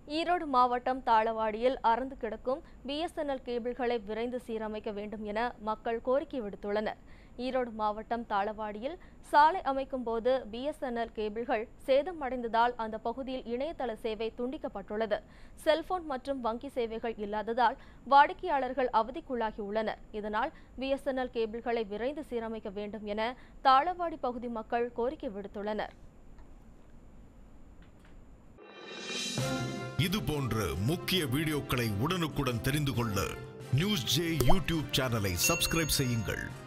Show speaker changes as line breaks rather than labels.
ஈரோடு மாவட்டம் தாளவாடியில் அறந்து கிடக்கும் பிஎஸ்என்எல் கேபிள்களை விரைந்து சீரமைக்க வேண்டும் என மக்கள் கோரிக்கை விடுத்துள்ளனர் ஈரோடு மாவட்டம் தாளவாடியில் சாலை அமைக்கும் போது பிஎஸ்என்எல் கேபிள்கள் சேதமடைந்ததால் அந்த பகுதியில் இணையதள சேவை துண்டிக்கப்பட்டுள்ளது செல்போன் மற்றும் வங்கி சேவைகள் இல்லாததால் வாடிக்கையாளர்கள் அவதிக்குள்ளாகியுள்ளனர் இதனால் பிஎஸ்என்எல் கேபிள்களை விரைந்து சீரமைக்க வேண்டும் என தாளவாடி பகுதி மக்கள் கோரிக்கை விடுத்துள்ளனர்
இது போன்ற முக்கிய வீடியோக்களை உடனுக்குடன் தெரிந்து கொள்ள நியூஸ் ஜே யூடியூப் சேனலை சப்ஸ்கிரைப் செய்யுங்கள்